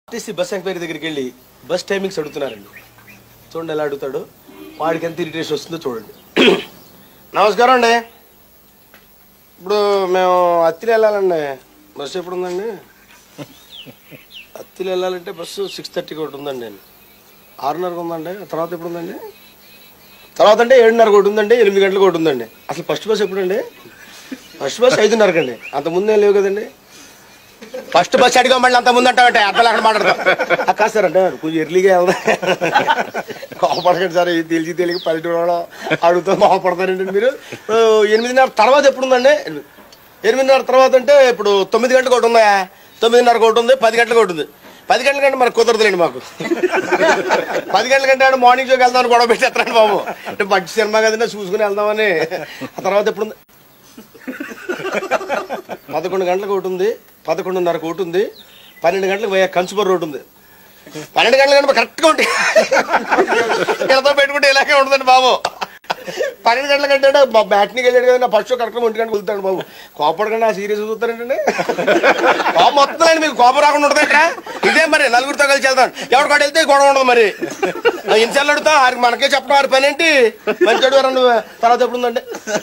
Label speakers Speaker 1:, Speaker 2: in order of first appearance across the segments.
Speaker 1: RTC bus enquiry దగ్గరికి వెళ్ళి bus timings అడుగుతున్నారండి చూడండి ఎలా అడుగుతాడు వాడికి ఎంత ఇరిటేషన్ వస్తుందో చూడండి నమస్కారం అండి ఇప్పుడు మేము అత్తిలి వెళ్ళాలండి బస్సు ఎప్పుడు ఉందండి అత్తిలి వెళ్ళాలంటే బస్సు సిక్స్ థర్టీకి ఒకటి ఉందండి ఆరున్నరకు ఉందండి తర్వాత ఎప్పుడు ఉందండి తర్వాత అంటే ఏడున్నరకు ఒకటి ఉందండి ఎనిమిది గంటలకు ఒకటి ఉందండి అసలు ఫస్ట్ బస్ ఎప్పుడండి ఫస్ట్ బస్ ఐదున్నరకు అండి అంత ముందే లేవు కదండి ఫస్ట్ బస్ అడిగా మళ్ళీ అంత ముందు అంటావంటే అర్థం లేకుండా మాట్లాడతాం అక్క సార్ అంటే కొంచెం ఎర్లీగా వెళ్దా కోపడకండి సార్ ఇది తెలిసి తెలియక పల్లెటూరు అడుగుతూ కోపడతారండి మీరు ఓ, ఎనిమిదిన్నర తర్వాత ఎప్పుడు ఉందండి ఎనిమిదిన్నర తర్వాత అంటే ఇప్పుడు తొమ్మిది గంటలకు ఒకటి ఉందా తొమ్మిదిన్నరకు ఒకటి ఉంది పది గంటలకు ఒకటి ఉంది పది గంటల కంటే మనకు కుదరదులేండి మాకు పది గంటల కంటే ఆడ మార్నింగ్ షోకి వెళ్దామని గొడవ పెట్టేస్తాను బాబు అంటే మంచి సినిమా కదండి చూసుకుని వెళ్దామని ఆ తర్వాత ఎప్పుడు ఉంది పదకొండు గంటలకు ఒకటి ఉంది పదకొండున్నరకు ఒకటి ఉంది పన్నెండు గంటలకు పోయే కంచుబర్ రోడ్డు ఉంది పన్నెండు గంటల కంటే కరెక్ట్గా ఉంటాయి వీళ్ళతో పెట్టుకుంటే ఇలాగే ఉంటుందండి బాబు పన్నెండు గంటల కంటే మా బ్యాట్నికి వెళ్ళాడు కదా నా ఫస్ట్ కరెక్ట్గా ఒంటి గంటకు వెళ్తాడు బాబు కోపడకుండా ఆ సీరియస్ చూస్తారంటే కోపం వస్తుందండి మీకు కోపం రాకుండా ఉంటుంది ఇక్కడ ఇదే మరి నలుగురితో కలిసి వెళ్తాను ఎవరి కాడ వెళ్తే గొడవ ఉండదు మరి ఇన్సార్లు అడుగుతా ఆరికి మనకే చెప్పడం ఆరి పని ఏంటి మంచి నువ్వు తర్వాత ఎప్పుడు ఉందండి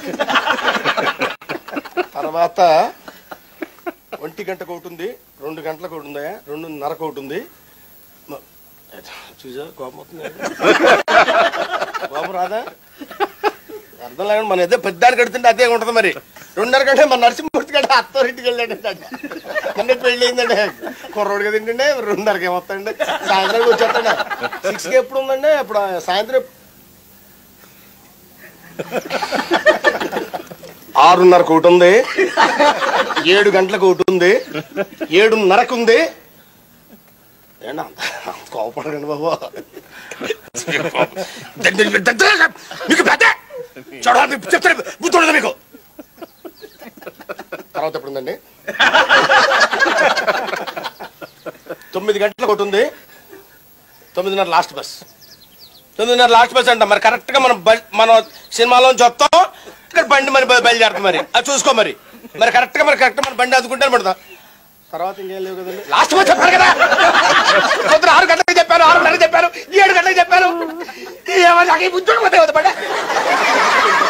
Speaker 1: తర్వాత ఒంటి గంటకు ఒకటి ఉంది రెండు గంటలకు ఒకటి ఉందా రెండున్నరకు ఒకటి ఉంది మ- చూసా కోపం వస్తుంది కోపం రాదా అర్థం లేకుండా మన ఏదో పెద్దానికి కడుతుంటే అదే ఉంటుంది మరి రెండున్నర కంటే మన నరసింహమూర్తి కంటే అత్తవారింటికి వెళ్ళాడంటే మొన్న పెళ్ళి అయిందండి కుర్రోడు కదా ఏంటంటే రెండున్నరకి ఏమొస్తాడండి సాయంత్రానికి వచ్చేస్తాడు సిక్స్కి ఎప్పుడు ఉందండి ఇప్పుడు ఆ సాయంత్రం ఆరున్నరకు ఒకటి ఉంది ఏడు గంటలకు ఒకటి ఉంది ఏడున్నరకు ఉంది ఏంటి అంత అంత కోపడకండి బాబు మీకు పెద్ద చూడాలి చెప్తాను బుద్ధి ఉండదు మీకు తర్వాత ఎప్పుడు ఉందండి తొమ్మిది గంటలకు ఒకటి ఉంది తొమ్మిదిన్నర లాస్ట్ బస్ తొమ్మిదిన్నర లాస్ట్ బస్ అంట మరి కరెక్ట్ గా మనం బస్ మనం సినిమాలో చూస్తాం ఇక్కడ బండి మరి బయ- బయలుదేరుతాం మరి అది చూసుకో మరి మరి కరెక్ట్ గా మరి కరెక్ట్ మన బండి అందుకుంటే పడతాం తర్వాత ఇంకేం లేవు కదండి లాస్ట్ బస్ చెప్పాను కదా పొద్దున ఆరు గంటలకు చెప్పాను ఆరు గంటలకు చెప్పాను ఏడు గంటలకు చెప్పాను ఏమో నాకు ఈ ఉద్యోగం పోతే కదా బండి